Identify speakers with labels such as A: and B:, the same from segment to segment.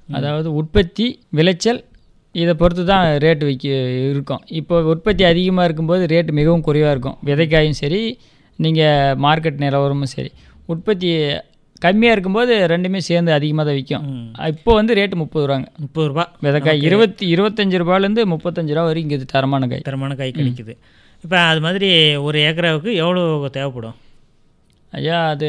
A: அதாவது உற்பத்தி விளைச்சல் இதை பொறுத்து தான் ரேட்டு வைக்க இருக்கும் இப்போ உற்பத்தி அதிகமாக இருக்கும்போது ரேட்டு மிகவும் குறைவாக இருக்கும் விதைக்காயும் சரி நீங்கள் மார்க்கெட் நிலவரமும் சரி உற்பத்தி கம்மியாக இருக்கும்போது ரெண்டுமே சேர்ந்து அதிகமாக தான் விற்கும்
B: ம்.
A: இப்போ வந்து ரேட்டு முப்பது ரூபாங்க
B: முப்பது ரூபா
A: விதைக்காய் இருபத்தி இருபத்தஞ்சு ரூபாயிலேருந்து முப்பத்தஞ்சு ரூபா வரைக்கும் இங்கே தரமான காய்
B: தரமான காய் கிடைக்குது இப்போ அது மாதிரி ஒரு ஏக்கராவுக்கு எவ்வளோ தேவைப்படும்
A: ஐயா அது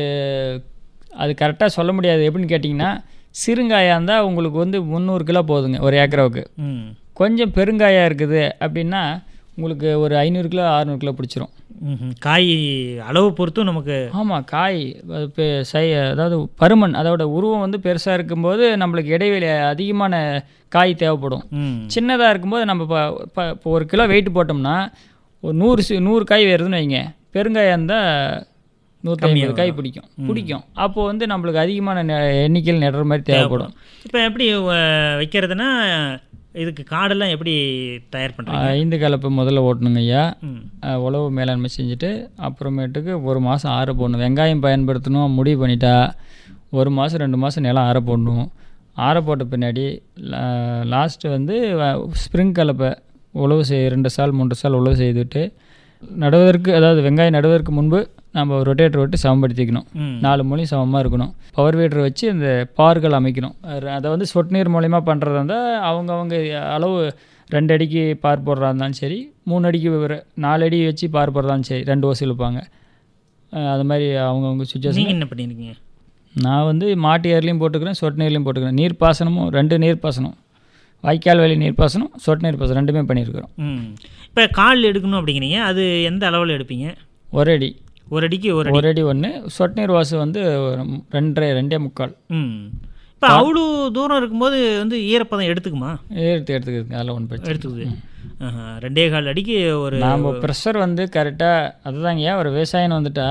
A: அது கரெக்டாக சொல்ல முடியாது எப்படின்னு கேட்டிங்கன்னா சிறுங்காயாக இருந்தால் உங்களுக்கு வந்து முந்நூறு கிலோ போதுங்க ஒரு ஏக்கராவுக்கு
B: ம்
A: கொஞ்சம் பெருங்காயாக இருக்குது அப்படின்னா உங்களுக்கு ஒரு ஐநூறு கிலோ அறநூறு கிலோ பிடிச்சிரும்
B: ம்ஹும். காய் அளவு பொறுத்தும் நமக்கு
A: ஆமாம் காய் அது பெ- சை அதாவது பருமன் அதோட உருவம் வந்து பெருசாக இருக்கும்போது நம்மளுக்கு இடைவெளி அதிகமான காய் தேவைப்படும்
B: ம்
A: சின்னதாக இருக்கும்போது நம்ம இப்போ இப்போ இப்போ ஒரு கிலோ வெயிட் போட்டோம்னா ஒரு நூறு சி- நூறு காய் வருதுன்னு வைங்க பெருங்காயம் இருந்தால் நூற்றி ஐம்பது காய் பிடிக்கும் பிடிக்கும் அப்போது வந்து நம்மளுக்கு அதிகமான நெ- எண்ணிக்கையில் நடுற மாதிரி தேவைப்படும்
B: இப்போ எப்படி அஹ், வைக்கிறதுனா இதுக்கு காடெல்லாம் எப்படி தயார் பண்ணுறீங்க
A: ஐந்து கலப்பு முதல்ல ஓட்டணுங்க ஐயா
B: ம்
A: அஹ், உழவு மேலாண்மை செஞ்சுட்டு அப்புறமேட்டுக்கு ஒரு மாதம் ஆற போடணும் வெங்காயம் பயன்படுத்தணும் முடிவு பண்ணிட்டா ஒரு மாதம் ரெண்டு மாதம் நிலம் ஆற போடணும் ஆற போட்ட பின்னாடி லாஸ்ட்டு வந்து ஸ்ப்ரிங் கலப்பை உழவு செய் ரெண்டு சால் மூன்று சால் உழவு செய்துட்டு நடுவதற்கு அதாவது வெங்காயம் நடுவதற்கு முன்பு நம்ம ரொட்டேட்டர் விட்டு சமப்படுத்திக்கணும்
B: ம்
A: நாலு மூலையும் சமமாக இருக்கணும் பவர் வீடர் வச்சு இந்த பார்கள் அமைக்கணும் அது- அதை வந்து சொட்டு நீர் மூலயமா பண்ணுறதா இருந்தால் அவங்கவங்க அளவு ரெண்டு அடிக்கு பார் போடுறதா இருந்தாலும் சரி மூணு அடிக்கு ஒரு நாலு அடி வச்சு பார் போடுறதாலும் சரி ரெண்டு ஓசி இழுப்பாங்க அஹ் அது மாதிரி அவங்கவுங்க சுச்சுவேஷன்
B: நீங்கள் என்ன பண்ணியிருக்கீங்க
A: நான் வந்து மாட்டு ஏர்லையும் போட்டுக்கிறேன் சொட்டு நீர்லையும் போட்டுக்கிறேன் நீர் பாசனமும் ரெண்டு நீர் பாசனம் வாய்க்கால் வழி நீர் பாசனம் சொட்டு நீர் பாசனம் ரெண்டுமே பண்ணியிருக்கிறோம்
B: ம் இப்போ கால் எடுக்கணும் அப்படிங்கிறீங்க அது எந்த அளவில் எடுப்பீங்க
A: ஒரு அடி
B: ஒரு அடிக்கு ஒரு அடி
A: ஒரு அடி ஒன்று சொட்டு நீர் வாசு வந்து ஒரு ரெண்டரை ரெண்டே முக்கால்
B: ம் இப்போ அவ்வளோ தூரம் இருக்கும்போது வந்து ஈரப்பதம் எடுத்துக்குமா
A: எடுத்து எடுத்துக்கிறதுங்க அதெல்லாம் ஒன்று பிரச்சனை
B: எடுத்துக்குது ஆஹா, ரெண்டே கால் அடிக்கு ஒரு
A: நாம் ப்ரெஷர் வந்து கரெக்டாக அதுதாங்க ஒரு விவசாயம் வந்துட்டா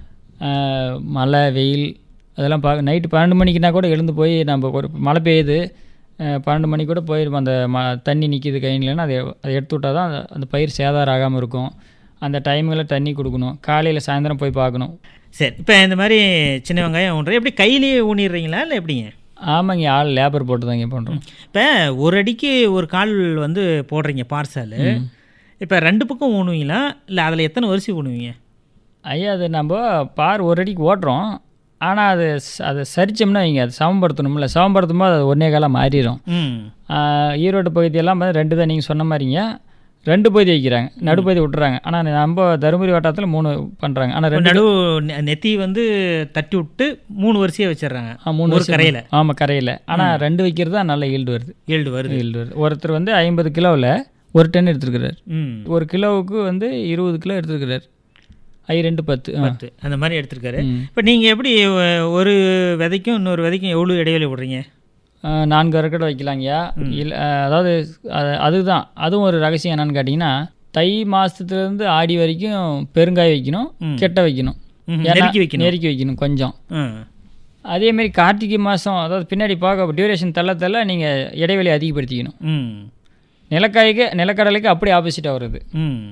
A: ஆஹ், மழை வெயில் அதெல்லாம் பார்க்க நைட்டு பன்னெண்டு மணிக்குனா கூட எழுந்து போய் நம்ம ஒரு மழை பெய்யுது ஆஹ், பன்னெண்டு மணிக்கு கூட போயிருப்போம் அந்த ம தண்ணி நிற்கிது கையிலன்னா அதை அதை எடுத்து விட்டால் தான் அந்த- அந்த பயிர் சேதாரம் ஆகாமல் இருக்கும் அந்த டைமில் தண்ணி கொடுக்கணும் காலையில் சாயந்தரம் போய் பார்க்கணும்
B: சரி இப்போ இந்த மாதிரி சின்ன வெங்காயம் ஊன்ற எப்படி கையிலேயே ஊனிடுறீங்களா இல்லை எப்படிங்க
A: ஆமாங்க ஆள் லேபர் போட்டு தாங்க பண்ணுறோம்
B: இப்போ ஒரு அடிக்கு ஒரு கால் வந்து போடுறீங்க பார்சல் இப்போ ரெண்டு பக்கம் ஊனுவீங்களா இல்லை அதில் எத்தனை வரிசை ஊனுவீங்க
A: ஐயா அது நம்ம பார் ஒரு அடிக்கு ஓட்டுறோம் ஆனால் அது ச- அதை சரிச்சோம்னா வைங்க அது சமப்படுத்தணும்ல சமப்படுத்தும் போது அது ஒன்றே காலம் மாறிடும்
B: ம்
A: ஆஹ் ஈரோடு பகுதியெல்லாம் வந்து ரெண்டு தான் நீங்கள் சொன்ன மாதிரிங்க ரெண்டு பகுதி வைக்கிறாங்க நடுப்பகுதி விட்டுறாங்க ஆனால் நம்ம தருமபுரி வட்டாரத்தில் மூணு பண்ணுறாங்க ஆனால்
B: இப்ப
A: ரெண்டு
B: நடு நெ- நெத்தி வந்து தட்டி விட்டு மூணு வரிசையாக வச்சிடுறாங்க
A: ஆ, மூணு
B: ஒரு
A: வருஷம்
B: கரையில்
A: ஆமாம் கரையில் ஆனால் ரெண்டு வைக்கிறது தான் நல்ல ஈல்டு வருது
B: ஈல்டு வருது
A: ஈல்டு வருது ஒருத்தர் வந்து ஐம்பது கிலோவில் ஒரு டன் எடுத்துருக்கிறார்
B: ம்
A: ஒரு கிலோவுக்கு வந்து இருபது கிலோ எடுத்துருக்கிறார் ஐ ரெண்டு பத்து ஆ.
B: பத்து அந்த மாதிரி எடுத்திருக்காரு
A: ம்.
B: இப்போ நீங்கள் எப்படி ஒ- ஒரு விதைக்கும் இன்னொரு விதைக்கும் எவ்வளோ இடைவெளி விடுறீங்க
A: ஆ, நான்கு அரக்கடை வைக்கலாங்கய்யா இல்லை அதாவது அது- அதுதான் அதுவும் ஒரு ரகசியம் என்னன்னு கேட்டிங்கன்னா தை மாதத்துலேருந்து ஆடி வரைக்கும் பெருங்காய் வைக்கணும்
B: ம்.
A: கெட்ட வைக்கணும்
B: ம்,
A: ஏன்னா-
B: நெருக்கி வைக்கணும்
A: நெருக்கி வைக்கணும் கொஞ்சம்
B: ம்
A: அதேமாரி கார்த்திகை மாதம் அதாவது பின்னாடி பார்க்க டியூரேஷன் தள்ள தள்ள நீங்கள் இடைவெளி அதிகப்படுத்திக்கணும்
B: ம்
A: நிலக்காய்க்கு நிலக்கடலைக்கு அப்படியே ஆப்போசிட்டாக வருது
B: ம்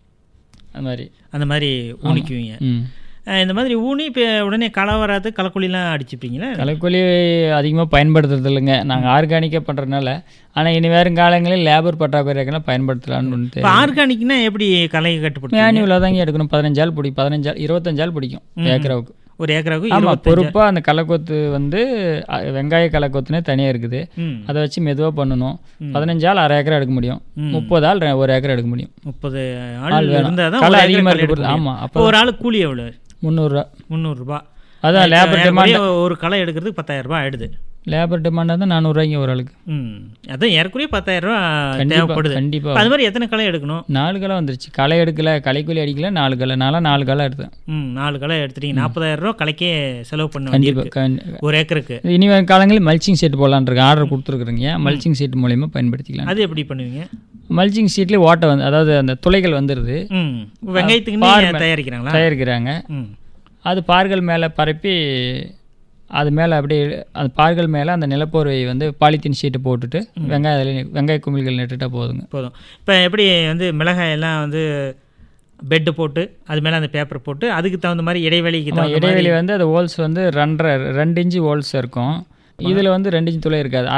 A: அது மாதிரி
B: அந்த மாதிரி ஊனிக்குவீங்க
A: ம்
B: அஹ் இந்த மாதிரி ஊனி இப்போ உடனே களை வராது களைக்கொல்லிலாம் அடிச்சுப்பீங்களா
A: களைக்கொல்லி அதிகமாக பயன்படுத்துறது இல்லைங்க நாங்கள் ஆர்கானிக்காக பண்ணுறதுனால ஆனால் இனி வேறு காலங்களில் லேபர் பற்றாக்குறை இருக்கலாம் பயன்படுத்தலான்னு ஒன்று
B: இப்போ ஆர்கானிக்னா எப்படி களை கட்டுப்படுத்தும்
A: மேனுவலாக தாங்க எடுக்கணும் பதினஞ்சாள் பிடி பதினஞ்சாள் இருபத்தஞ்சாள் பிடிக்கும் ஏக்கராவுக்கு
B: ஒரு ஏக்கராவுக்கு
A: ஆமாம்
B: இருபத்தஞ்சு
A: பொறுப்பாக அந்த களைக்கொத்து வந்து அ, வெங்காய களைக்கொத்துனே தனியாக இருக்குது
B: ம்
A: அதை வச்சு மெதுவாக பண்ணணும் பதினஞ்சாள் அரை ஏக்கரா எடுக்க முடியும்
B: ம்.
A: முப்பது ஆள் ரெ- ஒரு ஏக்கர் எடுக்க முடியும்
B: முப்பது
A: ஆள்
B: ஆள்
A: வேணும்.
B: இருந்தால் தான்
A: களை
B: ஒரு
A: அதிகமாக
B: ஏக்கர் களை
A: இருக்க
B: எடுக்க
A: பொறுத்து.
B: முடியும்.
A: ஆமா,
B: இப்போ ஒரு ஆள் கூலி எவ்வளோ
A: முந்நூறுரூவா
B: முந்நூறுரூபா
A: அதான் லேபர் டிமாண்ட்
B: ஒரு களை எடுக்கிறதுக்கு பத்தாயிரம் ரூபாய் ஆயிடுது
A: லேபர் டிமாண்ட் வந்து நானூறுரூவாய்ங்க ஒரு ஆளுக்கு
B: ம் அதான் ஏறக்குறைய பத்தாயிரம் ரூபா
A: கண்டிப்பாக
B: தேவைப்படுது
A: கண்டிப்பாக
B: இப்ப அது மாதிரி எத்தனை களை எடுக்கணும்
A: நாலு களை வந்துருச்சு களை எடுக்கல களைக்கூலி அடிக்கல நாலு களை நாலாம் நாலு களை எடுத்தேன்
B: ம் நாலு களை எடுத்துட்டீங்க நாற்பதாயிரம் ரூபா களைக்கே செலவு பண்ண வேண்டியிருக்கு
A: கண்டிப்பாக
B: ஒரு ஏக்கருக்கு
A: இனி வரும் காலங்களில் மல்ச்சிங் ஷீட் போடலான்னு இருக்கேன் ஆர்டர் கொடுத்துருக்குறீங்க மல்ச்சிங் ஷீட் மூலயமா பயன்படுத்திக்கலாம்
B: அது எப்படி பண்ணுவீங்க
A: மல்ச்சிங் ஷீட்லேயே ஓட்டை வந்து அதாவது அந்த துளைகள் வந்துடுது
B: ம் வெங்காயத்துக்கு
A: பார்
B: நீங்க
A: மே-
B: தயாரிக்கிறாங்களா
A: தயாரிக்கிறாங்க
B: ம்
A: அது பார்கள் மேலே பரப்பி அது மேலே அப்படியே அந்த பார்கள் மேலே அந்த நிலப்போர்வை வந்து பாலித்தீன் ஷீட்டை போட்டுட்டு வெங்காய அதில் வெங்காய குமிழ்கள் நட்டுட்டா போதுங்க
B: போதும் இப்போ எப்படி வந்து மிளகாய் எல்லாம் வந்து பெட்டு போட்டு அது மேலே அந்த பேப்பர் போட்டு அதுக்கு தகுந்த மாதிரி இடைவெளிக்கு
A: ஆமா,
B: தகுந்த
A: இடைவெளி வந்து அது ஹோல்ஸ் வந்து ரெண்டரை ரெண்டு இன்ச்சு ஹோல்ஸ் இருக்கும் இதில் வந்து ரெண்டு இன்ச்சு துளை இருக்காது